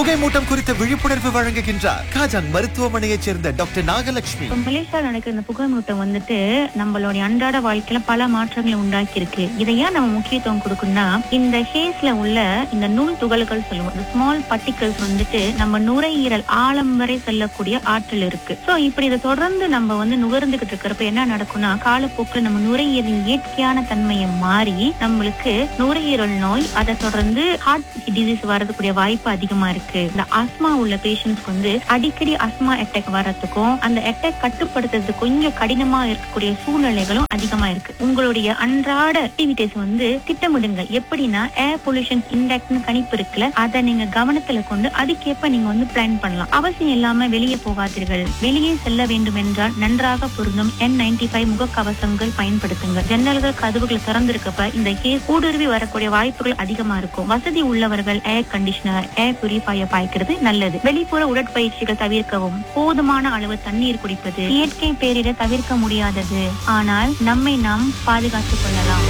புகைமூட்டம் குறித்த விழிப்புணர்வு வழங்குகின்றார் காஜாங் மருத்துவமனையைச் சேர்ந்த டாக்டர் நாகலட்சுமி இப்ப மலேசியால நடக்கிற இந்த புகைமூட்டம் வந்துட்டு நம்மளுடைய அன்றாட வாழ்க்கையில பல மாற்றங்களை உண்டாக்கி இருக்கு இதை ஏன் நம்ம முக்கியத்துவம் கொடுக்கணும்னா இந்த ஹேஸ்ல உள்ள இந்த நுண் துகள்கள் சொல்லுவோம் இந்த ஸ்மால் particles வந்துட்டு நம்ம நுரையீரல் ஆழம் வரை செல்லக்கூடிய ஆற்றல் இருக்கு சோ இப்படி இதை தொடர்ந்து நம்ம வந்து நுகர்ந்துகிட்டு இருக்கிறப்ப என்ன நடக்கும்னா காலப்போக்கில் நம்ம நுரையீரலின் இயற்கையான தன்மையை மாறி நம்மளுக்கு நுரையீரல் நோய் அதை தொடர்ந்து ஹார்ட் டிசீஸ் வரதுக்கூடிய வாய்ப்பு அதிகமா இருக்கு இந்த ஆஸ்மா உள்ள பேஷண்ட்ஸ்க்கு வந்து அடிக்கடி அஸ்மா அட்டாக் வர்றதுக்கும் அந்த அட்டாக் கட்டுப்படுத்துறது கொஞ்சம் கடினமா இருக்கக்கூடிய சூழ்நிலைகளும் அதிகமா இருக்கு உங்களுடைய அன்றாட ஆக்டிவிட்டிஸ் வந்து திட்டமிடுங்க எப்படின்னா ஏர் பொல்யூஷன் இண்டெக்ட்னு கணிப்பு இருக்குல்ல அதை நீங்க கவனத்துல கொண்டு அதுக்கேற்ப நீங்க வந்து பிளான் பண்ணலாம் அவசியம் இல்லாம வெளியே போகாதீர்கள் வெளியே செல்ல வேண்டும் என்றால் நன்றாக பொருந்தும் என் நைன்டி ஃபைவ் முகக்கவசங்கள் பயன்படுத்துங்க ஜன்னல்கள் கதவுகள் திறந்திருக்கப்ப இந்த கேஸ் ஊடுருவி வரக்கூடிய வாய்ப்புகள் அதிகமா இருக்கும் வசதி உள்ளவர்கள் ஏர் கண்டிஷனர் ஏர் பியூரிஃபையர் பாய்க்கிறது நல்லது வெளிப்புற உடற்பயிற்சிகள் தவிர்க்கவும் போதுமான அளவு தண்ணீர் குடிப்பது இயற்கை பேரிட தவிர்க்க முடியாதது ஆனால் நம்மை நாம் பாதுகாத்துக் கொள்ளலாம்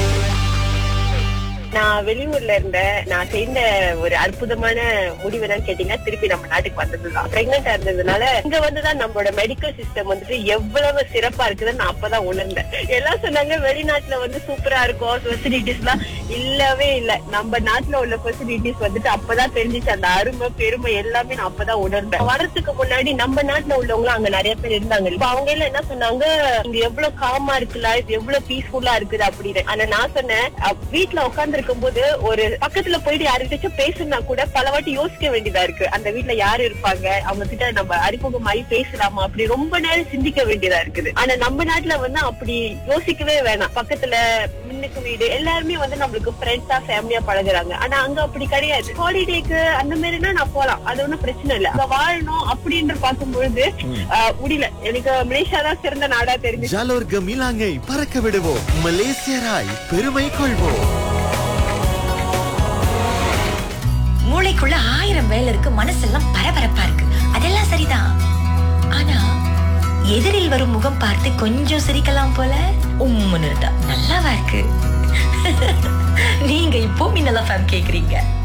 நான் வெளியூர்ல இருந்தேன் நான் செய்த ஒரு அற்புதமான முடிவு என்னன்னு கேட்டீங்கன்னா திருப்பி நம்ம நாட்டுக்கு வந்ததுதான் பிரெக்னெண்டா இருந்ததுனால இங்க வந்துதான் நம்மளோட மெடிக்கல் சிஸ்டம் வந்துட்டு எவ்வளவு சிறப்பா இருக்குதுன்னு நான் அப்பதான் உணர்ந்தேன் எல்லாம் சொன்னாங்க வெளிநாட்டுல வந்து சூப்பரா இருக்கும் ஃபெசிலிட்டிஸ் எல்லாம் இல்லவே இல்ல நம்ம நாட்டுல உள்ள ஃபெசிலிட்டிஸ் வந்துட்டு அப்பதான் தெரிஞ்சுச்சு அந்த அருமை பெருமை எல்லாமே நான் அப்பதான் உணர்ந்தேன் வரதுக்கு முன்னாடி நம்ம நாட்டுல உள்ளவங்களும் அங்க நிறைய பேர் இருந்தாங்க இப்ப அவங்க எல்லாம் என்ன சொன்னாங்க இங்க எவ்வளவு காமா இருக்குல்ல இது எவ்வளவு பீஸ்ஃபுல்லா இருக்குது அப்படின்னு ஆனா நான் சொன்னேன் அ, வீட்ல உட்கார்ந்து இருக்கும்போது ஒரு பக்கத்துல போயிட்டு யாருக்கிட்டாச்சும் பேசுனா கூட பல வாட்டி யோசிக்க வேண்டியதா இருக்கு அந்த வீட்ல யாரு இருப்பாங்க அவங்க கிட்ட நம்ம அறிமுகமாயி பேசலாமா அப்படி ரொம்ப நேரம் சிந்திக்க வேண்டியதா இருக்குது ஆனா நம்ம நாட்டுல வந்து அப்படி யோசிக்கவே வேணாம் பக்கத்துல முன்னுக்கு வீடு எல்லாருமே வந்து நம்மளுக்கு ஃப்ரெண்ட்ஸா ஃபேமிலியா பழகுறாங்க ஆனா அங்க அப்படி கிடையாது ஹாலிடேக்கு அந்த மாதிரினா நான் போலாம் அது ஒண்ணும் பிரச்சனை இல்ல அங்க வாழணும் அப்படின்னு பார்க்கும்பொழுது ஆஹ், முடியல எனக்கு மலேசியா தான் சிறந்த நாடா தெரிஞ்சு ஜாலோர் கமிலாங்கை பறக்க விடுவோம் மலேசியராய் பெருமை கொள்வோம் மூளைக்குள்ள ஆயிரம் வேலை இருக்கு மனசெல்லாம் பரபரப்பா இருக்கு அதெல்லாம் சரிதான் ஆனா எதிரில் வரும் முகம் பார்த்து கொஞ்சம் சிரிக்கலாம் போல உம்முன்னு இருந்தா நல்லாவா இருக்கு நீங்க இப்போ மின்னலா ஃபேம் கேக்குறீங்க